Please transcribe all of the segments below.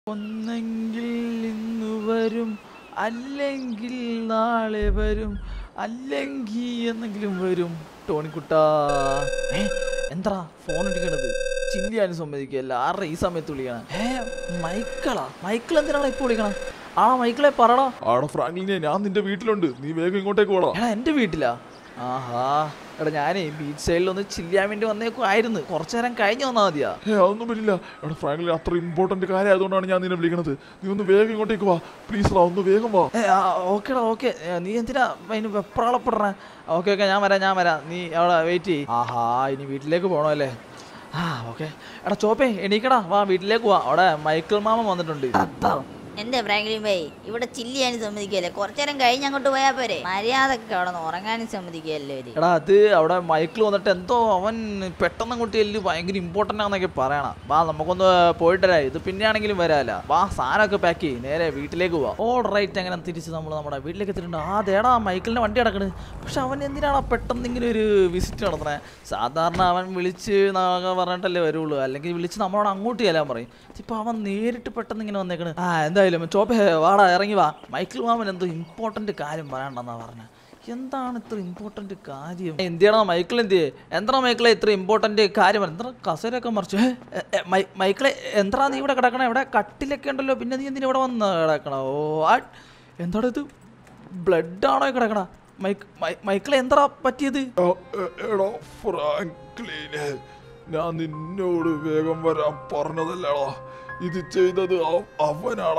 ഒന്നെങ്കിൽ ഇന്ന് വരും അല്ലെങ്കിൽ നാളെ വരും അല്ലെങ്കിൽ എന്നെങ്കിലും വരും ടോണിക്കുട്ടാ ഏ എന്താ ഫോൺ അടിക്കണത് ചിന്തിയാനും സമ്മതിക്കല്ല ആരുടെ ഈ സമയത്ത് വിളിക്കണം ഏ മൈക്കിളാ മൈക്കിൾ എന്തിനാണ് ഇപ്പോൾ വിളിക്കണം ആ മൈക്കിളെ പറടാ ആടെ ഫ്രാങ്ക്ലിനെ ഞാൻ നിന്റെ വീട്ടിലുണ്ട് നീ വേഗം ഇങ്ങോട്ടേക്ക് പോടാ എടാ എൻ്റെ വീട്ടിലാ ആഹാ എടാ ഞാനേ ബീച്ച് സൈഡിൽ ഒന്ന് ചില്ലാൻ വേണ്ടി വന്നേക്കുമായിരുന്നു കുറച്ചു നേരം കഴിഞ്ഞ് വന്നാൽ മതിയാ ഏ അതൊന്നും പറ്റില്ല എടാ ഫ്രാങ്ക്ലിൻ അത്ര ഇമ്പോർട്ടന്റ് കാര്യം ആയതുകൊണ്ടാണ് ഞാൻ നിന്നെ വിളിക്കണത് നീ ഒന്ന് വേഗം ഇങ്ങോട്ടേക്ക് വാ പ്ലീസ് റാ ഒന്ന് വേഗം വാ ഏ ഓക്കേടാ ഓക്കെ നീ എന്തിനാ അതിന് വെപ്രാളപ്പെടണേ ഓക്കെ ഓക്കെ ഞാൻ വരാം ഞാൻ വരാം നീ അവിടെ വെയിറ്റ് ചെയ്യ് ആഹാ ഇനി വീട്ടിലേക്ക് പോകണമല്ലേ ആ ഓക്കെ എടാ ചോപ്പേ എണീക്കടാ വാ വീട്ടിലേക്ക് വാ അവിടെ മൈക്കിൾ മാമൻ വന്നിട്ടുണ്ട് എന്റെ ഫ്രാങ്ക്ലിൻ ബൈ ഇവിടെ ചില്ല് ചെയ്യാനും സമ്മതിക്കല്ലേ കുറച്ചേരം കഴിഞ്ഞ് അങ്ങോട്ട് പോയാ പോരെ മര്യാദക്ക് അവിടെ നിന്ന് ഉറങ്ങാനും സമ്മതിക്കല്ലേ അവര് എടാ അത് അവിടെ മൈക്കിൾ വന്നിട്ട് എന്തോ അവൻ പെട്ടെന്ന് അങ്ങോട്ട് എല്ല് ഭയങ്കര ഇമ്പോർട്ടൻ്റ് ആണെന്നൊക്കെ പറയണം വാ നമുക്കൊന്ന് പോയിട്ടരാ ഇത് പിന്നെ ആണെങ്കിലും വരാല വാ സാധനമൊക്കെ പാക്ക് ചെയ്യ് നേരെ വീട്ടിലേക്ക് പോവാ ഓൾ റൈറ്റ് അങ്ങനെ തിരിച്ച് നമ്മൾ നമ്മുടെ വീട്ടിലേക്ക് എത്തിയിട്ടുണ്ട് ആ ദേടാ മൈക്കിളിന്റെ വണ്ടി കിടക്കണ് പക്ഷെ അവൻ എന്തിനാണ് പെട്ടെന്ന് ഇങ്ങനെ ഒരു വിസിറ്റ് നടത്തണേ സാധാരണ അവൻ വിളിച്ച് നാ- പറഞ്ഞിട്ടല്ലേ വരുള്ളൂ അല്ലെങ്കിൽ വിളിച്ച് നമ്മളോട് അങ്ങോട്ട് ചെല്ലാൻ പറയും ഇപ്പൊ അവൻ നേരിട്ട് പെട്ടെന്ന് ഇങ്ങനെ വന്നേക്കണ് ആ എന്തായാലും ചോപ്പേ വാടാ ഇറങ്ങി വാ മൈക്കിൾ മാമൻ എന്തോ ഇമ്പോർട്ടന്റ് കാര്യം പറയണ്ടെന്നാ പറഞ്ഞത് എന്താണ് ഇത്ര ഇമ്പോർട്ടന്റ് കാര്യം എന്തിയാണോ മൈക്കിൾ എന്ത് എന്താ മൈക്കിളെ ഇത്ര ഇമ്പോർട്ടന്റ് കാര്യം എന്താ കസേരയൊക്കെ മറിച്ചു ഏ, ഏ, ഏ, മൈ- മൈക്കിളെ എന്താ നീ ഇവിടെ കിടക്കണേ ഇവിടെ കട്ടിലൊക്കെ ഉണ്ടല്ലോ പിന്നെ നീ എന്തിനാ ഇവിടെ വന്ന് കിടക്കണ ഓ ആ എന്താണ് ഇത് ബ്ലഡ് ആണോ ഈ കിടക്കണ മൈക്ക് മൈ- മൈക്കിളെ എന്താ പറ്റിയത് ആ, എ- എടാ ഫ്രാങ്ക്ലിനെ ഞാൻ നിന്നോട് വേഗം വരാൻ പറഞ്ഞതല്ലടാ ഇത് ചെയ്തത് അവ- അവനാടാ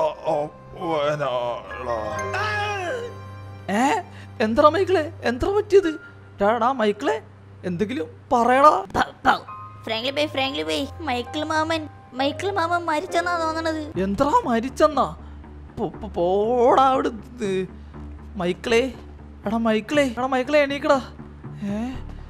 അവനാടാ ഏ എന്താ മൈക്കിളെ എന്താ പറ്റിയത് ടാടാ മൈക്കിളെ എന്തെങ്കിലും പറയടാ frankly bye frankly bye Michael മാമൻ മൈക്കിൾ മാമൻ മരിച്ചെന്നാ തോന്നണത് എന്താ മരിച്ചെന്നാ പോ- പോ- പോടാ അവിടെ നിന്ന്. മൈക്കിളേ എടാ മൈക്കിളേ എടാ മൈക്കിളെ എണീക്കടാ ഏ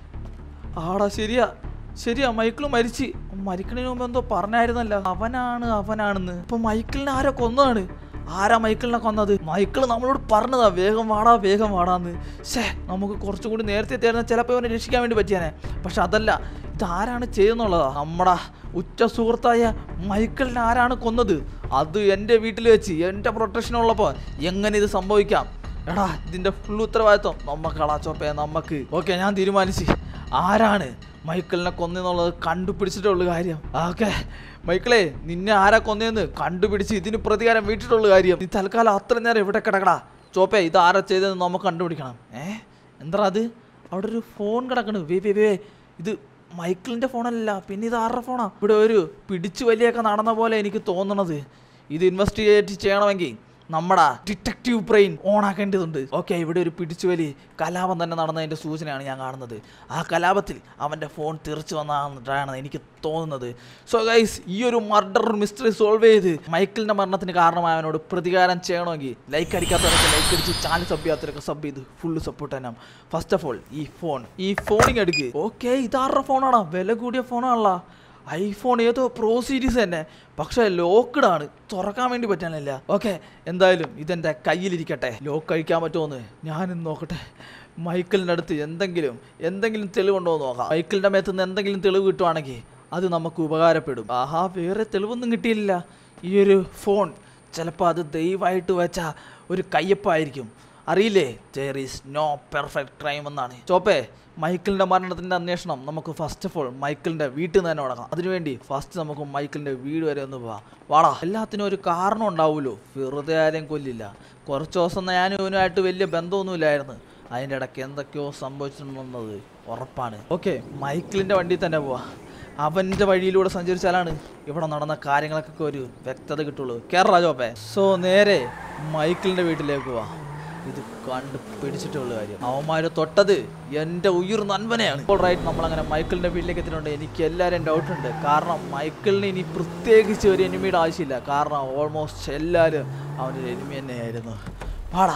ആടാ ശരിയാ ശരിയാ മൈക്കിൾ മരിച്ച് മരിക്കണതിന് മുമ്പ് എന്തോ പറഞ്ഞായിരുന്നല്ലോ അവനാണ് അവനാണെന്ന് ഇപ്പൊ മൈക്കിളിനെ ആരോ കൊന്നതാണ് ആരാ മൈക്കിളിനെ കൊന്നത് മൈക്കിൾ നമ്മളോട് പറഞ്ഞതാ വേഗം വാടാ വേഗം വാടാന്ന് ഷേ നമുക്ക് കുറച്ചും കൂടി നേരത്തെ എത്തിയായിരുന്ന ചിലപ്പോൾ ഇവനെ രക്ഷിക്കാൻ വേണ്ടി പറ്റിയാനെ പക്ഷെ അതല്ല ഇതാരാണ് ചെയ്തെന്നുള്ളതാ നമ്മടാ ഉച്ച സുഹൃത്തായ മൈക്കിളിനെ ആരാണ് കൊന്നത് അത് എൻ്റെ വീട്ടിൽ വെച്ച് എൻ്റെ പ്രൊട്ടക്ഷൻ ഉള്ളപ്പോൾ എങ്ങനെ ഇത് സംഭവിക്കാം എടാ ഇതിൻ്റെ ഫുൾ ഉത്തരവാദിത്വം നമ്മക്കാളാ ചോപ്പേ നമുക്ക് ഓക്കെ ഞാൻ തീരുമാനിച്ച് ആരാണ് മൈക്കിളിനെ കൊന്നെന്നുള്ളത് കണ്ടുപിടിച്ചിട്ടുള്ള കാര്യം ഓക്കെ മൈക്കിളെ നിന്നെ ആരാ കൊന്നതെന്ന് കണ്ടുപിടിച്ച് ഇതിന് പ്രതികാരം വീട്ടിട്ടുള്ള കാര്യം നീ തൽക്കാലം അത്ര നേരം ഇവിടെ കിടക്കടാ ചോപ്പേ ഇത് ആരാ ചെയ്തതെന്ന് നമുക്ക് കണ്ടുപിടിക്കണം ഏ എന്താ അത് അവിടെ ഒരു ഫോൺ കിടക്കണ് വേ വേ വേ ഇത് മൈക്കിളിന്റെ ഫോണല്ല പിന്നെ ഇത് ആരുടെ ഫോണാ ഇവിടെ ഒരു പിടിച്ചു വലിയൊക്കെ നടന്ന പോലെ എനിക്ക് തോന്നണത് ഇത് ഇൻവെസ്റ്റിഗേറ്റ് ചെയ്യണമെങ്കിൽ നമ്മുടെ ഡിറ്റക്റ്റീവ് ബ്രെയിൻ ഓൺ ആക്കേണ്ടതുണ്ട് ഓക്കെ ഇവിടെ ഒരു പിടിച്ചുവലി കലാപം തന്നെ നടന്നതിന്റെ സൂചനയാണ് ഞാൻ കാണുന്നത് ആ കലാപത്തിൽ അവന്റെ ഫോൺ തെറിച്ചു വന്നതാണ് എനിക്ക് തോന്നുന്നത് സോ ഗൈസ് ഈ ഒരു മർഡർ മിസ്റ്ററി സോൾവ് ചെയ്ത് മൈക്കിളിന്റെ മരണത്തിന് കാരണമായവനോട് പ്രതികാരം ചെയ്യണമെങ്കിൽ ലൈക്ക് അടിക്കാത്തവരൊക്കെ ലൈക്ക് അടിച്ച് ചാനൽ സബ് ചെയ്യാത്തവരൊക്കെ സബ് ചെയ്ത് ഫുള്ള് സപ്പോർട്ട് തന്നെ ഫസ്റ്റ് ഓഫ് ഓൾ ഈ ഫോൺ ഈ ഫോണിങ് എടുക്ക് ഓക്കെ ഇതാരുടെ ഫോണാണോ വില കൂടിയ ഫോണാണല്ലോ ഐഫോൺ ഏതോ പ്രോ സീരീസ് തന്നെ പക്ഷെ ലോക്ക്ഡ് ആണ് തുറക്കാൻ വേണ്ടി പറ്റാനില്ല ഓക്കെ എന്തായാലും ഇതെൻ്റെ കയ്യിലിരിക്കട്ടെ ലോക്ക് കഴിക്കാൻ പറ്റുമോന്ന് ഞാനും നോക്കട്ടെ മൈക്കിളിൻ്റെ അടുത്ത് എന്തെങ്കിലും എന്തെങ്കിലും തെളിവുണ്ടോ എന്ന് നോക്കാം മൈക്കിളിൻ്റെ മേത്ത് നിന്ന് എന്തെങ്കിലും തെളിവ് കിട്ടുവാണെങ്കിൽ അത് നമുക്ക് ഉപകാരപ്പെടും ആഹാ വേറെ തെളിവൊന്നും കിട്ടിയില്ല ഈ ഒരു ഫോൺ ചിലപ്പോൾ അത് ദയവായിട്ട് വെച്ച ഒരു കയ്യപ്പായിരിക്കും അറിയില്ലേ there is no perfect crime എന്നാണ് ചോപ്പേ മൈക്കിളിന്റെ മരണത്തിന്റെ അന്വേഷണം നമുക്ക് ഫസ്റ്റ് ഓഫ് ഓൾ മൈക്കിളിന്റെ വീട്ടിൽ നിന്ന് തന്നെ തുടങ്ങാം അതിനുവേണ്ടി ഫസ്റ്റ് നമുക്ക് മൈക്കിളിന്റെ വീട് വരെ ഒന്ന് പോവാം വാടാ എല്ലാത്തിനും ഒരു കാരണം ഉണ്ടാവുമല്ലോ വെറുതെ ആരെയും കൊല്ലില്ല കുറച്ച് ദിവസം ഞാൻ ഇവനുമായിട്ട് വലിയ ബന്ധമൊന്നുമില്ലായിരുന്നു അതിൻ്റെ ഇടയ്ക്ക് എന്തൊക്കെയോ സംഭവിച്ചിട്ടുണ്ടെന്നത് ഉറപ്പാണ് ഓക്കെ മൈക്കിളിന്റെ വണ്ടിയിൽ തന്നെ പോവാ അവന്റെ വഴിയിലൂടെ സഞ്ചരിച്ചാലാണ് ഇവിടെ നടന്ന കാര്യങ്ങൾക്കൊക്കെ ഒരു വ്യക്തത കിട്ടുള്ളൂ കേരള ജോപ്പേ സോ നേരെ മൈക്കിളിന്റെ വീട്ടിലേക്ക് പോവാ ഇത് കണ്ട് പിടിച്ചിട്ടുള്ള കാര്യം അവന്മാര് തൊട്ടത് എൻ്റെ ഉയിർ നൻപനെയാണ് ഇപ്പോൾ റൈറ്റ് നമ്മളങ്ങനെ മൈക്കിളിന്റെ വീട്ടിലേക്ക് എത്തിയിട്ടുണ്ട് എനിക്ക് എല്ലാവരും ഡൗട്ട് ഉണ്ട് കാരണം മൈക്കിളിന് ഇനി പ്രത്യേകിച്ച് ഒരു എനിമിയുടെ ആവശ്യമില്ല കാരണം ഓൾമോസ്റ്റ് എല്ലാവരും അവനൊരു എനിമി തന്നെയായിരുന്നു പാടാ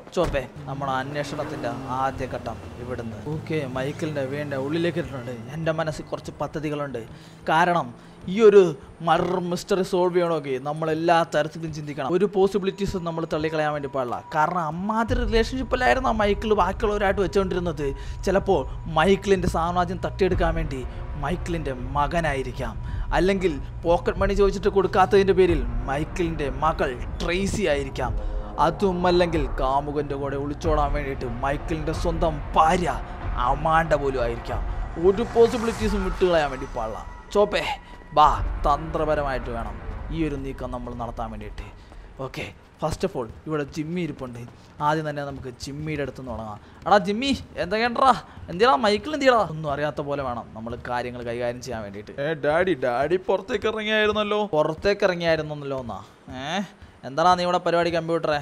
ചോപ്പേ നമ്മുടെ അന്വേഷണത്തിന്റെ ആദ്യ ഘട്ടം ഇവിടുന്ന് ഓക്കെ മൈക്കിളിന്റെ വേണ്ട ഉള്ളിലേക്ക് ഇട്ടിട്ടുണ്ട് എൻ്റെ മനസ്സിൽ കുറച്ച് പദ്ധതികളുണ്ട് കാരണം ഈ ഒരു മർഡർ മിസ്റ്ററി സോൾവ് ചെയ്യണമെങ്കിൽ നമ്മൾ എല്ലാ തരത്തിലും ചിന്തിക്കണം ഒരു പോസിബിലിറ്റീസും നമ്മൾ തള്ളിക്കളയാൻ വേണ്ടി പാടില്ല കാരണം അമ്മാതിരി റിലേഷൻഷിപ്പിലായിരുന്നു ആ മൈക്കിൾ ബാക്കിയുള്ളവരായിട്ട് വെച്ചുകൊണ്ടിരുന്നത് ചിലപ്പോൾ മൈക്കിളിൻ്റെ സാമ്രാജ്യം തട്ടിയെടുക്കാൻ വേണ്ടി മൈക്കിളിൻ്റെ മകനായിരിക്കാം അല്ലെങ്കിൽ പോക്കറ്റ് മണി ചോദിച്ചിട്ട് കൊടുക്കാത്തതിൻ്റെ പേരിൽ മൈക്കിളിൻ്റെ മകൾ ട്രേസി ആയിരിക്കാം അതുമല്ലെങ്കിൽ കാമുകൻ്റെ കൂടെ ഒളിച്ചോടാൻ വേണ്ടിയിട്ട് മൈക്കിളിൻ്റെ സ്വന്തം ഭാര്യ അമാണ്ട പോലും ആയിരിക്കാം ഒരു പോസിബിലിറ്റീസും വിട്ടുകളയാൻ വേണ്ടി പാടില്ല ചോപ്പേ ബാ തന്ത്രപരമായിട്ട് വേണം ഈ ഒരു നീക്കം നമ്മൾ നടത്താൻ വേണ്ടിയിട്ട് ഓക്കെ ഫസ്റ്റ് ഓഫ് ഓൾ ഇവിടെ ജിമ്മി ഇരിപ്പുണ്ട് ആദ്യം തന്നെ നമുക്ക് ജിമ്മിയുടെ അടുത്ത് നിന്ന് തുടങ്ങാം എടാ ജിമ്മി എന്തൊക്കെയാണ്ടാ എന്തിനാ മൈക്കിൾ എന്തിയാടാ ഒന്നും അറിയാത്ത പോലെ വേണം നമ്മൾ കാര്യങ്ങൾ കൈകാര്യം ചെയ്യാൻ വേണ്ടിയിട്ട് ഏ ഡാഡി ഡാഡി പുറത്തേക്ക് ഇറങ്ങിയായിരുന്നല്ലോ പുറത്തേക്ക് ഇറങ്ങിയായിരുന്നല്ലോ എന്നാ ഏ എന്താടാ നീ ഇവിടെ പരിപാടി കമ്പ്യൂട്ടറെ